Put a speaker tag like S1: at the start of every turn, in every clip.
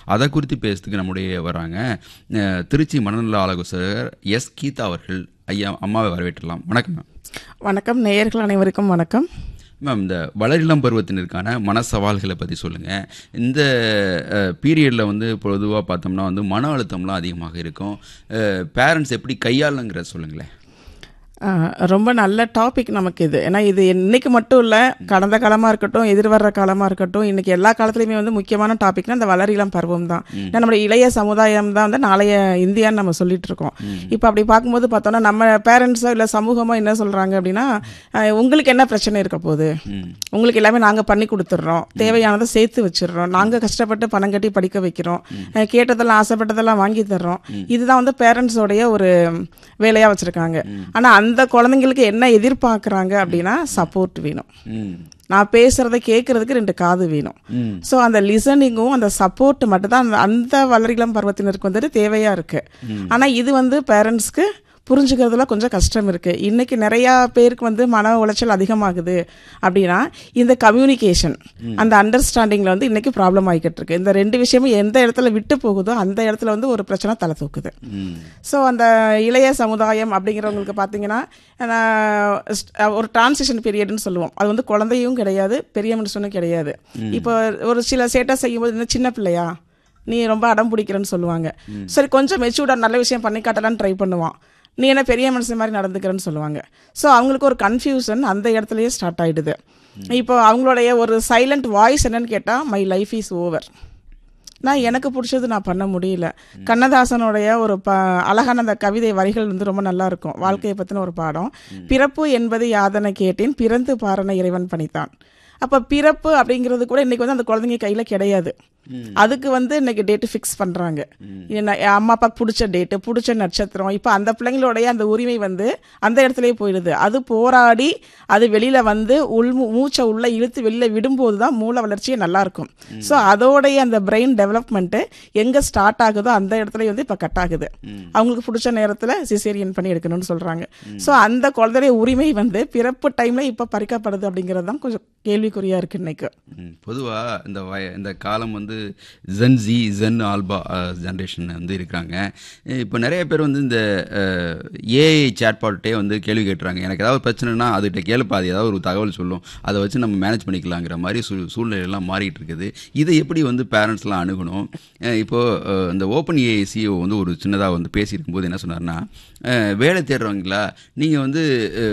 S1: அதை குறித்து பேசுறதுக்கு நம்முடைய வராங்க அஹ், திருச்சி மனநல ஆலோசகர் எஸ் கீதா அவர்கள் ஐயா அம்மாவை வரவேற்றலாம் வணக்கம் மேம்
S2: வணக்கம் நேயர்கள் அனைவருக்கும் வணக்கம்
S1: மேம் இந்த வளரிளம் பருவத்தினருக்கான மன சவால்களை பற்றி சொல்லுங்கள் இந்த பீரியடில் வந்து பொதுவாக பார்த்தோம்னா வந்து மன அழுத்தம்லாம் அதிகமாக இருக்கும் பேரண்ட்ஸ் எப்படி கையாளுங்கிறத சொல்லுங்களேன்
S2: ஆஹ், ரொம்ப நல்ல டாபிக் நமக்கு இது ஏன்னா இது இன்னைக்கு மட்டும் இல்லை கடந்த காலமாக இருக்கட்டும் எதிர்வர்ற காலமாக இருக்கட்டும் இன்னைக்கு எல்லா காலத்துலையுமே வந்து முக்கியமான டாபிக்னா இந்த வளரிளம் பருவம் தான் ஏன்னா நம்மளுடைய இளைய சமுதாயம் தான் வந்து நாளைய இந்தியான்னு நம்ம சொல்லிட்டு இருக்கோம் இப்போ அப்படி பார்க்கும்போது பார்த்தோம்னா நம்ம பேரண்ட்ஸோ இல்லை சமூகமோ என்ன சொல்கிறாங்க அப்படின்னா ஆஹ், உங்களுக்கு என்ன பிரச்சனை இருக்க போகுது உங்களுக்கு எல்லாமே நாங்கள் பண்ணி கொடுத்துட்றோம் தேவையானதை சேர்த்து வச்சிடுறோம் நாங்கள் கஷ்டப்பட்டு பணம் கட்டி படிக்க வைக்கிறோம் அஹ் கேட்டதெல்லாம் ஆசைப்பட்டதெல்லாம் வாங்கி தர்றோம் இதுதான் வந்து பேரண்ட்ஸோடைய ஒரு வேலையாக வச்சுருக்காங்க ஆனால் அந்த குழந்தைங்களுக்கு என்ன எதிர்பார்க்குறாங்க அப்படின்னா சப்போர்ட் வேணும்
S1: ம்
S2: நான் பேசுறத கேட்கறதுக்கு ரெண்டு காது வேணும்
S1: ம்
S2: ஸோ அந்த லிசனிங்கும் அந்த சப்போர்ட் மட்டும் தான் அந்த- அந்த வளரிளம் பருவத்தினருக்கு வந்துட்டு தேவையா இருக்கு ஆனா இது வந்து பேரண்ட்ஸ்க்கு புரிஞ்சுக்கிறதுல கொஞ்சம் கஷ்டம் இருக்கு இன்னைக்கு நிறைய பேருக்கு வந்து மன உளைச்சல் அதிகமாகுது அப்படின்னா இந்த கம்யூனிகேஷன் அந்த அண்டர்ஸ்டாண்டிங்ல வந்து இன்னைக்கு ப்ராப்ளம் ஆகிக்கிட்டு இருக்கு இந்த ரெண்டு விஷயமும் எந்த இடத்துல விட்டு போகுதோ அந்த இடத்துல வந்து ஒரு பிரச்சனை தலை தூக்குது
S1: ம்
S2: ஸோ அந்த இளைய சமுதாயம் அப்படிங்கிறவங்களுக்கு பார்த்தீங்கன்னா நான் st- ஒரு டிரான்சிஷன் பீரியட்னு சொல்லுவோம் அது வந்து குழந்தையும் கிடையாது பெரிய மனுஷனும் கிடையாது இப்போ ஒரு சில சேட்டை செய்யும்போது இந்த சின்ன பிள்ளையா நீ ரொம்ப அடம் பிடிக்கிறேன்னு சொல்லுவாங்க சரி கொஞ்சம் மெச்சூர்டாக நல்ல விஷயம் பண்ணி காட்டலான்னு ட்ரை பண்ணுவான் நீ என்ன பெரிய மனுஷன் மாதிரி நடந்துக்கிறேன்னு சொல்லுவாங்க ஸோ அவங்களுக்கு ஒரு கன்ஃபியூஷன் அந்த இடத்துலயே ஸ்டார்ட் ஆயிடுது இப்போ அவங்களுடைய ஒரு சைலண்ட் வாய்ஸ் என்னன்னு கேட்டால் மை லைஃப் இஸ் ஓவர் நான் எனக்கு பிடிச்சது நான் பண்ண முடியல கண்ணதாசனுடைய ஒரு ப அழகான அந்த கவிதை வரிகள் வந்து ரொம்ப நல்லா இருக்கும் வாழ்க்கையை பற்றின ஒரு பாடம் பிறப்பு என்பது யாதனை கேட்டேன் பிறந்து பாரன இறைவன் பணித்தான் அப்போ பிறப்பு அப்படிங்கிறது கூட இன்னைக்கு வந்து அந்த குழந்தைங்க கையில் கிடையாது அதுக்கு வந்து இன்னைக்கு டேட்டு ஃபிக்ஸ் பண்ணுறாங்க என்ன அம்மா அப்பாக்கு பிடிச்ச டேட்டு பிடிச்ச நட்சத்திரம் இப்போ அந்த பிள்ளைங்களுடைய அந்த உரிமை வந்து அந்த இடத்துலயே போயிடுது அது போராடி அது வெளியில வந்து உள் மூ- மூச்சை உள்ள இழுத்து வெளியில விடும்போது தான் மூளை வளர்ச்சியே நல்லா இருக்கும் ஸோ அதோடைய அந்த பிரெயின் டெவலப்மெண்ட்டு எங்கே ஸ்டார்ட் ஆகுதோ அந்த இடத்துல வந்து இப்போ கட் ஆகுது அவங்களுக்கு பிடிச்ச நேரத்தில் சிசேரியன் பண்ணி எடுக்கணும்னு சொல்கிறாங்க ஸோ அந்த குழந்தைய உரிமை வந்து பிறப்பு டைமில் இப்போ பறிக்கப்படுது அப்படிங்கிறது தான் கொஞ்சம் கேள்விக்குறியாக இருக்குது இன்னைக்கு
S1: பொதுவாக இந்த வய இந்த காலம் வந்து Gen Z Gen Alpha generation வந்து இருக்கிறாங்க இப்போ நிறைய பேர் வந்து இந்த ஏஐ சேட்பாட்டே வந்து கேள்வி கேட்டுறாங்க எனக்கு ஏதாவது பிரச்சனைனா அதுகிட்ட கேளுப்பா அது ஏதாவது ஒரு தகவல் சொல்லும் அதை வச்சு நம்ம மேனேஜ் பண்ணிக்கலாங்கிற மாதிரி சூ சூழ்நிலையெல்லாம் மாறிட்டு இருக்குது இதை எப்படி வந்து பேரண்ட்ஸ்லாம் அணுகணும் அஹ் இப்போ அஹ், இந்த ஓப்பன் ஏஐ சிஓ வந்து ஒரு சின்னதாக வந்து பேசியிருக்கும்போது என்ன சொன்னார்னா அஹ், வேலை தேடுறவங்களா நீங்கள் வந்து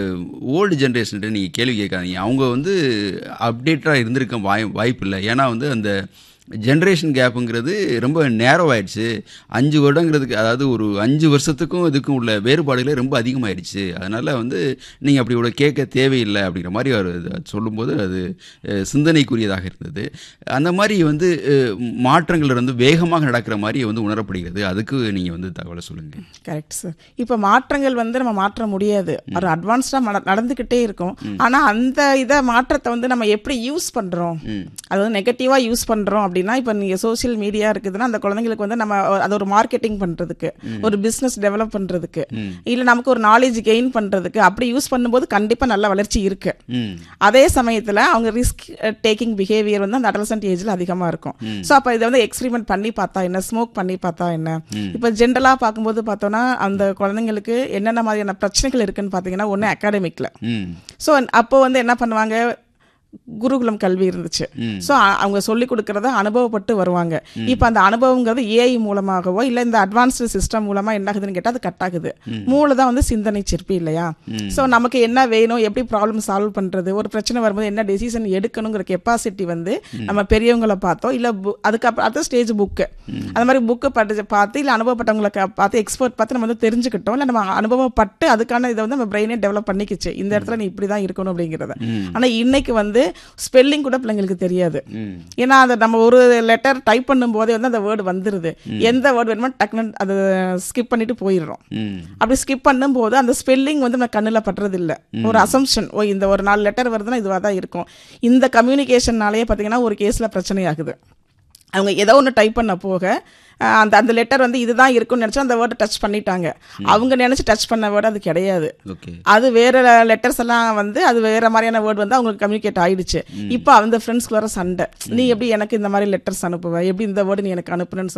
S1: ஓல்டு ஜென்ரேஷன்கிட்ட நீங்கள் கேள்வி கேட்காதீங்க அவங்க வந்து அப்டேட்டாக இருந்திருக்க வாய் வாய்ப்பு இல்லை ஏன்னா வந்து அந்த ஜென்ரேஷன் கேப்புங்கிறது ரொம்ப நேரோ ஆயிடுச்சு அஞ்சு வருடங்கிறதுக்கு அதாவது ஒரு அஞ்சு வருஷத்துக்கும் இதுக்கும் உள்ள வேறுபாடுகளே ரொம்ப அதிகமாயிடுச்சு அதனால் வந்து நீங்கள் அப்படி இவ்வளோ கேட்க தேவையில்லை அப்படிங்கிற மாதிரி அவர் அது சொல்லும்போது அது அஹ், சிந்தனைக்குரியதாக இருந்தது அந்த மாதிரி வந்து அஹ், மாற்றங்கள் வந்து வேகமாக நடக்கிற மாதிரி வந்து உணரப்படுகிறது அதுக்கு நீங்கள் வந்து தகவலை சொல்லுங்கள்
S2: கரெக்ட் சார் இப்போ மாற்றங்கள் வந்து நம்ம மாற்ற முடியாது ஒரு அட்வான்ஸ்டாக நடந்துக்கிட்டே இருக்கும் ஆனால் அந்த இதை மாற்றத்தை வந்து நம்ம எப்படி யூஸ் பண்ணுறோம் அது வந்து நெகட்டிவாக யூஸ் பண்ணுறோம் அப்படின்னா இப்போ நீங்கள் சோஷியல் மீடியா இருக்குதுன்னா அந்த குழந்தைங்களுக்கு வந்து நம்ம அதை ஒரு மார்க்கெட்டிங் பண்ணுறதுக்கு ஒரு பிஸ்னஸ் டெவலப் பண்ணுறதுக்கு இல்லை நமக்கு ஒரு நாலேஜ் கெயின் பண்ணுறதுக்கு அப்படி யூஸ் பண்ணும்போது கண்டிப்பாக நல்ல வளர்ச்சி இருக்கு
S1: ம்
S2: அதே சமயத்தில் அவங்க ரிஸ்க் டேக்கிங் பிஹேவியர் வந்து அந்த அடலசன்ட் ஏஜில் அதிகமாக இருக்கும் ஸோ அப்போ இதை வந்து எக்ஸ்பெரிமெண்ட் பண்ணி பார்த்தா என்ன ஸ்மோக் பண்ணி பார்த்தா என்ன இப்போ ஜென்ரலாக பார்க்கும்போது பார்த்தோன்னா அந்த குழந்தைங்களுக்கு என்னென்ன மாதிரியான பிரச்சனைகள் இருக்குன்னு பார்த்தீங்கன்னா ஒன்று அகாடமிக்கில்
S1: ம்
S2: ஸோ அப்போ வந்து என்ன பண்ணுவாங்க குருகுலம் கல்வி இருந்துச்சு ஸோ அவங்க சொல்லி கொடுக்கறத அனுபவப்பட்டு வருவாங்க இப்போ அந்த அனுபவங்கிறது ஏஐ மூலமாகவோ இல்லை இந்த அட்வான்ஸ்டு சிஸ்டம் மூலமா என்ன ஆகுதுன்னு கேட்டால் அது கட் ஆகுது மூளை தான் வந்து சிந்தனை சிற்பி இல்லையா ஸோ நமக்கு என்ன வேணும் எப்படி ப்ராப்ளம் சால்வ் பண்றது ஒரு பிரச்சனை வரும்போது என்ன டெசிஷன் எடுக்கணுங்கிற கெப்பாசிட்டி வந்து நம்ம பெரியவங்களை பார்த்தோம் இல்லை அதுக்கப்புறம் அடுத்த ஸ்டேஜ் புக்கு அந்த மாதிரி புக்கு படிச்சு பார்த்து இல்லை அனுபவப்பட்டவங்களை க- பார்த்து எக்ஸ்பர்ட் பார்த்து நம்ம வந்து தெரிஞ்சுக்கிட்டோம் இல்லை நம்ம அனுபவப்பட்டு அதுக்கான இதை வந்து நம்ம பிரெயினே டெவலப் பண்ணிக்கிச்சு இந்த இடத்துல நீ இப்படி தான் இருக்கணும் அப்படிங்கிறத ஆனால் இன்னைக்கு வந்து ஸ்பெல்லிங் கூட பிள்ளைங்களுக்கு தெரியாது ஏன்னா அதை நம்ம ஒரு லெட்டர் டைப் பண்ணும்போதே வந்து அந்த வேர்டு வந்துருது எந்த வேர்டு வேணுமோ டக்குன்னு அதை ஸ்கிப் பண்ணிட்டு போயிடுறோம்
S1: ம்
S2: அப்படி ஸ்கிப் பண்ணும்போது அந்த ஸ்பெல்லிங் வந்து நம்ம கண்ணில் பட்டுறது இல்ல ஒரு அசம்ஷன் ஓ இந்த ஒரு நாலு லெட்டர் வருதுன்னா இதுவாக தான் இருக்கும் இந்த கம்யூனிகேஷன்னாலேயே பார்த்தீங்கன்னா ஒரு கேஸில் பிரச்சனை ஆகுது அவங்க ஏதோ ஒன்று டைப் பண்ண போக அஹ், அந்த அந்த லெட்டர் வந்து இதுதான் இருக்கும்னு நினச்சா அந்த வேர்டை டச் பண்ணிட்டாங்க அவங்க நினச்சி டச் பண்ண வேர்டு அது கிடையாது
S1: ஓகே
S2: அது வேற லெட்டர்ஸ் எல்லாம் வந்து அது வேற மாதிரியான வேர்டு வந்து அவங்களுக்கு கம்யூனிகேட் ஆயிடுச்சு இப்போ அந்த ஃப்ரெண்ட்ஸ்குள்ளார சண்டை நீ எப்படி எனக்கு இந்த மாதிரி லெட்டர்ஸ் அனுப்புவ எப்படி இந்த வேர்டு நீ எனக்கு அனுப்புனன்னு